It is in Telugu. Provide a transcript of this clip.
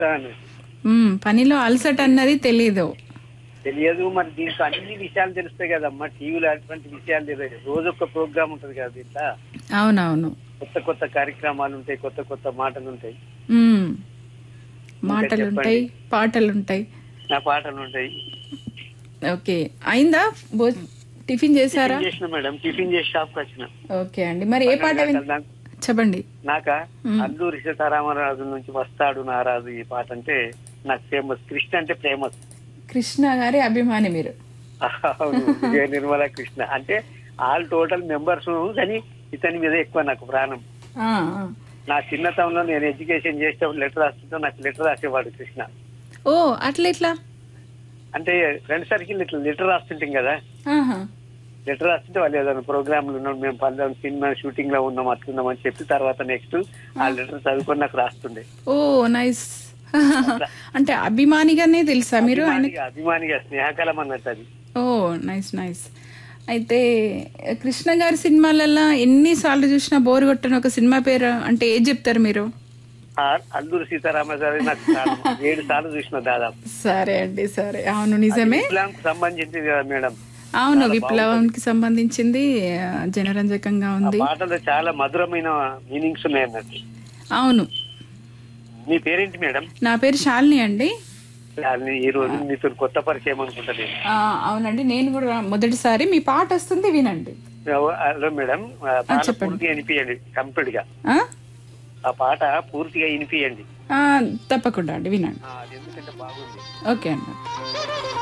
చెప్తాను మ్మ్, పనిలో అలసట అన్నది తెలీదు తెలియదు మరి దీంట్లో అన్ని విషయాలు తెలుస్తాయి కదమ్మా టీవీలో అటువంటి విషయాలు తెలియదు రోజు ఒక ప్రోగ్రామ్ ఉంటుంది కదా దీంట్లో అవునవును కొత్త కొత్త కార్యక్రమాలు ఉంటాయి కొత్త కొత్త మాటలు ఉంటాయి మ్మ్. మాటలు చెప్పండి. ఉంటాయి పాటలు ఉంటాయి నా పాటలు ఉంటాయి ఓకే అయిందా భో టిఫిన్ చేశారా టిఫిన్ చేసిన మేడం టిఫిన్ చేసి షాప్కి వచ్చిన ఓకే అండి మరి ఏ పాట విన్ నాకు- చెప్పండి నాక అల్లూరి సీతారామరాజు నుంచి వస్తాడు నారాజు ఈ పాట అంటే నాకు ఫేమస్ కృష్ణ అంటే ఫేమస్ కృష్ణ గారి అభిమాని మీరు అవును విజయ నిర్మల కృష్ణ అంటే ఆల్ టోటల్ మెంబర్స్ కానీ ఇతని మీద ఎక్కువ నాకు ప్రాణం ఆ, ఆ. నా చిన్నతనంలో నేను ఎడ్యుకేషన్ చేసేటప్పుడు లెటర్ రాస్తుంటే నాకు లెటర్ రాసేవాడు కృష్ణ ఓ అట్లా ఇట్లా అంటే ఫ్రెండ్ సర్కిల్ ఇట్లా లెటర్ రాస్తుంటాం కదా ఆహా. లెటర్ రాస్తుంటే వాళ్ళు ఏదైనా ప్రోగ్రాంలు ఉన్నాం మేము పల్లెం సినిమా షూటింగ్ లో ఉన్నాం అట్లున్నాం అని చెప్పి తర్వాత నెక్స్ట్ ఆ లెటర్ చదువుకొని నాకు రాస్తుండే ఓ నైస్ అంటే అభిమానిగానే తెలుసా మీరు ఆయన అభిమానిగా అభిమానిగా స్నేహకలం అన్నట్టు అది ఓ నైస్ నైస్ అయితే కృష్ణ గారి సినిమాలలో ఎన్నిసార్లు చూసినా బోర్ కొట్టని ఒక సినిమా పేరు అంటే ఏది చెప్తారు మీరు ఆ అల్లూరి సీతారామరాజు నాకు చాలా ఏడు సార్లు చూసిన దాదాపు సరే అండి సరే అవును నిజమే ఇస్లాంకు సంబంధించింది కదా మేడం అవును విప్లవానికి సంబంధించింది ఆ, జనరంజకంగా ఆ ఉంది పాటలో చాలా మధురమైన మీనింగ్స్ ఉన్నాయి అన్నట్టు అవును మీ పేరేంటి మేడం నా పేరు శాలిని అండి దాన్ని ఈ రోజు మీతో కొత్త పరిచయం అనుకుంటా నేను ఆ, అవునండి నేను కూడా మొదటిసారి మీ పాట వస్తుంది వినండి హలో మేడం ఆ పాట పూర్తిగా వినిపియండి కంప్లీట్ గా ఆ? ఆ పాట పూర్తిగా వినిపియండి ఆ, తప్పకుండా అండి వినండి ఆ, అది ఎందుకంటే బాగుంది ఓకే అండి